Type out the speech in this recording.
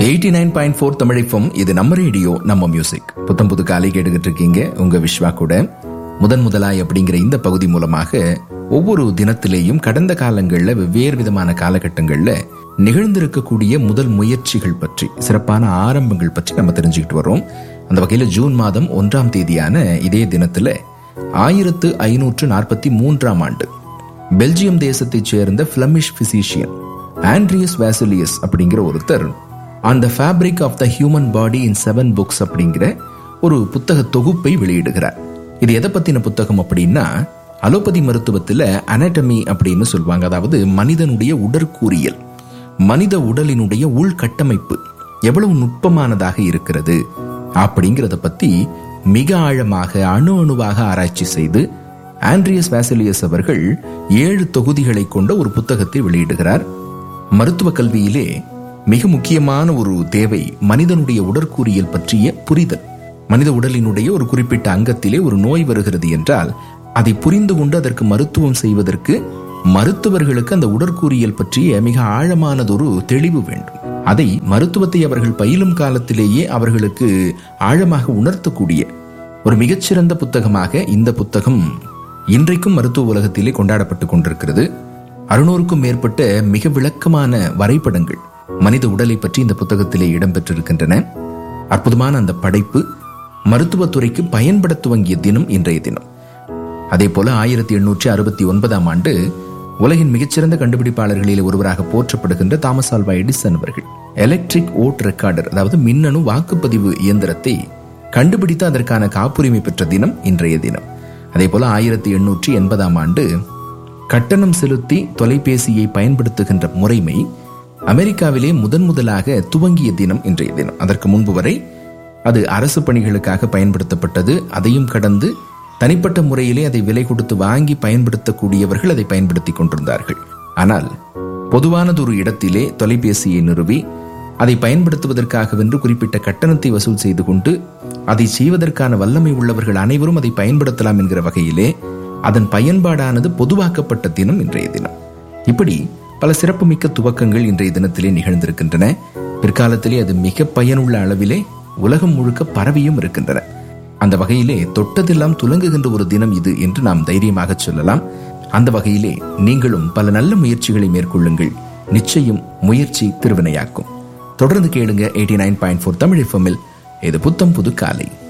eighty nine point four தமிழிஃபம் இது நம்ம ரேடியோ நம்ம மியூசிக் புத்தம் புது காலை கேட்டுக்கிட்டு இருக்கீங்க உங்க விஸ்வா கூட முதன் முதலாய் அப்படிங்கிற இந்த பகுதி மூலமாக ஒவ்வொரு தினத்திலேயும் கடந்த காலங்களில் வெவ்வேறு விதமான காலகட்டங்களில் நிகழ்ந்திருக்கக்கூடிய முதல் முயற்சிகள் பற்றி சிறப்பான ஆரம்பங்கள் பற்றி நம்ம தெரிஞ்சுக்கிட்டு வரோம் அந்த வகையில் ஜூன் மாதம் ஒன்றாம் தேதியான இதே தினத்துல ஆயிரத்து ஐநூற்று நாற்பத்தி மூன்றாம் ஆண்டு பெல்ஜியம் தேசத்தைச் சேர்ந்த பிளமிஷ் பிசிஷியன் ஆண்ட்ரியஸ் வேசிலியஸ் அப்படிங்கிற ஒருத்தர் on the fabric of the human body in seven books அப்படிங்கிற ஒரு புத்தக தொகுப்பை வெளியிடுகிறார் இது எதை பத்தின புத்தகம் அப்படின்னா அலோபதி மருத்துவத்துல அனாட்டமி அப்படின்னு சொல்லுவாங்க அதாவது மனிதனுடைய உடற்கூறியல் மனித உடலினுடைய உள்கட்டமைப்பு எவ்வளவு நுட்பமானதாக இருக்கிறது அப்படிங்கிறத பத்தி மிக ஆழமாக அணு அணுவாக ஆராய்ச்சி செய்து ஆண்ட்ரியஸ் வாசிலியஸ் அவர்கள் ஏழு தொகுதிகளை கொண்ட ஒரு புத்தகத்தை வெளியிடுகிறார் மருத்துவ கல்வியிலே மிக முக்கியமான ஒரு தேவை மனிதனுடைய உடற்கூறியல் பற்றிய புரிதல் மனித உடலினுடைய ஒரு குறிப்பிட்ட அங்கத்திலே ஒரு நோய் வருகிறது என்றால் அதை புரிந்து கொண்டு அதற்கு மருத்துவம் செய்வதற்கு மருத்துவர்களுக்கு அந்த உடற்கூறியல் பற்றிய மிக ஆழமானதொரு தெளிவு வேண்டும் அதை மருத்துவத்தை அவர்கள் பயிலும் காலத்திலேயே அவர்களுக்கு ஆழமாக உணர்த்தக்கூடிய ஒரு மிகச்சிறந்த புத்தகமாக இந்த புத்தகம் இன்றைக்கும் மருத்துவ உலகத்திலே கொண்டாடப்பட்டு கொண்டிருக்கிறது அறுநூறுக்கும் மேற்பட்ட மிக விளக்கமான வரைபடங்கள் மனித உடலை பற்றி இந்த புத்தகத்திலே இடம்பெற்றிருக்கின்றன அற்புதமான அந்த படைப்பு மருத்துவத்துறைக்கு பயன்பட துவங்கிய தினம் இன்றைய தினம் அதே போல ஆயிரத்தி எண்ணூற்றி அறுபத்தி ஒன்பதாம் ஆண்டு உலகின் மிகச்சிறந்த கண்டுபிடிப்பாளர்களில் ஒருவராக போற்றப்படுகின்ற தாமஸ் ஆல்வா எடிசன் அவர்கள் எலக்ட்ரிக் ஓட் ரெக்கார்டர் அதாவது மின்னணு வாக்குப்பதிவு இயந்திரத்தை கண்டுபிடித்து அதற்கான காப்புரிமை பெற்ற தினம் இன்றைய தினம் அதே போல ஆயிரத்தி எண்ணூற்றி எண்பதாம் ஆண்டு கட்டணம் செலுத்தி தொலைபேசியை பயன்படுத்துகின்ற முறைமை அமெரிக்காவிலே முதன் முதலாக துவங்கிய தினம் இன்றைய தினம் அதற்கு முன்பு வரை அது அரசு பணிகளுக்காக பயன்படுத்தப்பட்டது அதையும் கடந்து தனிப்பட்ட முறையிலே அதை விலை கொடுத்து வாங்கி பயன்படுத்தக்கூடியவர்கள் அதை பயன்படுத்தி கொண்டிருந்தார்கள் ஆனால் பொதுவானதொரு இடத்திலே தொலைபேசியை நிறுவி அதை பயன்படுத்துவதற்காகவென்று குறிப்பிட்ட கட்டணத்தை வசூல் செய்து கொண்டு அதை செய்வதற்கான வல்லமை உள்ளவர்கள் அனைவரும் அதை பயன்படுத்தலாம் என்கிற வகையிலே அதன் பயன்பாடானது பொதுவாக்கப்பட்ட தினம் இன்றைய தினம் இப்படி பல சிறப்புமிக்க துவக்கங்கள் இன்றைய தினத்திலே நிகழ்ந்திருக்கின்றன பிற்காலத்திலே அது மிக பயனுள்ள அளவிலே உலகம் முழுக்க பரவியும் இருக்கின்றன அந்த வகையிலே தொட்டதெல்லாம் துலங்குகின்ற ஒரு தினம் இது என்று நாம் தைரியமாக சொல்லலாம் அந்த வகையிலே நீங்களும் பல நல்ல முயற்சிகளை மேற்கொள்ளுங்கள் நிச்சயம் முயற்சி திருவினையாக்கும் தொடர்ந்து கேளுங்க eighty nine point four Tamil எஃப்எம்மில் இது புத்தம் புது காலை